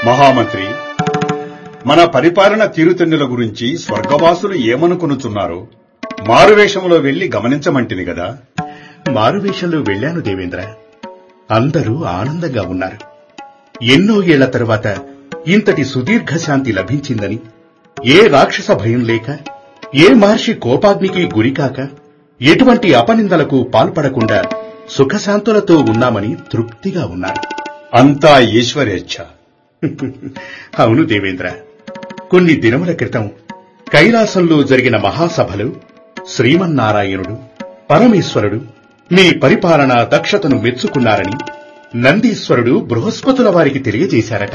మహామంత్రి మన పరిపాలన తీరుతెన్నుల గురించి స్వర్గవాసులు ఏమనుకొనుచున్నారో మారువేషంలో వెళ్లి గమనించమంటిని గదా మారువేషంలో వెళ్ళాను దేవేంద్ర అందరూ ఆనందంగా ఉన్నారు ఎన్నో ఏళ్ల తరువాత ఇంతటి సుదీర్ఘ శాంతి లభించిందని ఏ రాక్షస భయం లేక ఏ మహర్షి కోపాగ్నికి గురికాక ఎటువంటి అపనిందలకు పాల్పడకుండా సుఖశాంతులతో ఉన్నామని తృప్తిగా ఉన్నారు అంతా ఈశ్వరేచ్ఛ అవును దేవేంద్ర కొన్ని దినముల క్రితం కైలాసంలో జరిగిన మహాసభలో శ్రీమన్నారాయణుడు పరమేశ్వరుడు మీ పరిపాలనా దక్షతను మెచ్చుకున్నారని నందీశ్వరుడు బృహస్పతుల వారికి తెలియజేశారట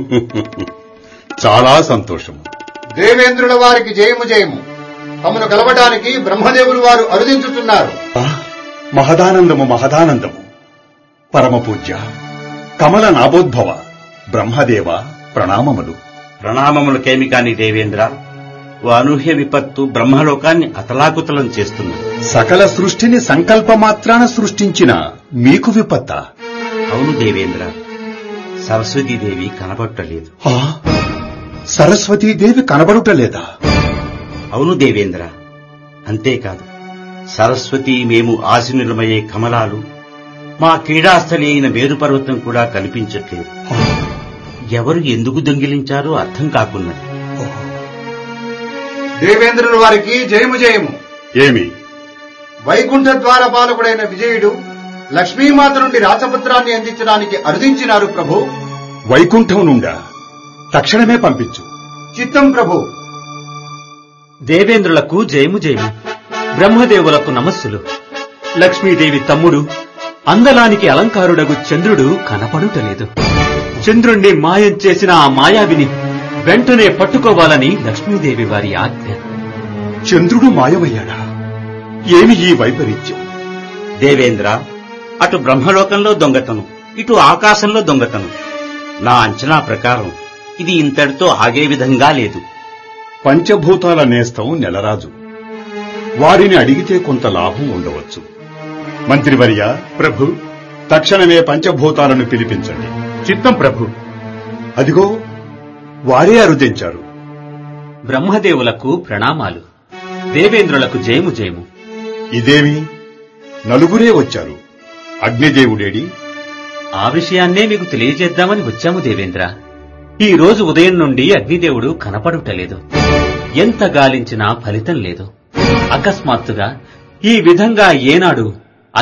చాలా సంతోషము దేవేంద్రుల వారికి జయము జయము తమను కలవడానికి బ్రహ్మదేవులు వారు అరుదించుతున్నారు ఆ, మహదానందము మహదానందము పరమపూజ్య కమల నాభోద్భవ బ్రహ్మదేవ ప్రణామములు ప్రణామములకేమి కాని దేవేంద్ర ఓ అనూహ్య విపత్తు బ్రహ్మలోకాన్ని అతలాకుతలం చేస్తున్నది సకల సృష్టిని సంకల్పమాత్రాన సృష్టించిన మీకు విపత్త అవును దేవేంద్ర సరస్వతీదేవి కనబట్టలేదు సరస్వతీదేవి కనబడుటలేదా అవును దేవేంద్ర అంతేకాదు సరస్వతి మేము ఆశీనులమయ్యే కమలాలు మా క్రీడాస్థలి అయిన మేరుపర్వతం కూడా కనిపించట్లేదు ఎవరు ఎందుకు దొంగిలించారో అర్థం కాకున్నది దేవేంద్రుల వారికి జయము జయము ఏమి వైకుంఠ ద్వార పాలకుడైన విజయుడు లక్ష్మీమాత నుండి రాజపుత్రాన్ని అందించడానికి అరుదించినారు ప్రభు వైకుంఠం నుండా తక్షణమే పంపించు చిత్తం ప్రభు దేవేంద్రులకు జయము జయము బ్రహ్మదేవులకు నమస్సులు లక్ష్మీదేవి తమ్ముడు అందలానికి అలంకారుడగు చంద్రుడు కనపడుటలేదు చంద్రుణ్ణి మాయం చేసిన ఆ మాయావిని వెంటనే పట్టుకోవాలని లక్ష్మీదేవి వారి ఆజ్ఞ చంద్రుడు మాయమయ్యాడా ఏమి ఈ వైపరీత్యం దేవేంద్ర అటు బ్రహ్మలోకంలో దొంగతనం ఇటు ఆకాశంలో దొంగతనం నా అంచనా ప్రకారం ఇది ఇంతటితో ఆగే విధంగా లేదు పంచభూతాల నేస్తం నెలరాజు వారిని అడిగితే కొంత లాభం ఉండవచ్చు మంత్రివర్య ప్రభు తక్షణమే పంచభూతాలను పిలిపించండి చిత్తం ప్రభు అదిగో వారే అరుదించారు బ్రహ్మదేవులకు ప్రణామాలు దేవేంద్రులకు జయము జయము ఇదేమి నలుగురే వచ్చారు అగ్నిదేవుడేడి ఆ విషయాన్నే మీకు తెలియజేద్దామని వచ్చాము దేవేంద్ర ఈ రోజు ఉదయం నుండి అగ్నిదేవుడు కనపడుటలేదు ఎంత గాలించినా ఫలితం లేదు అకస్మాత్తుగా ఈ విధంగా ఏనాడు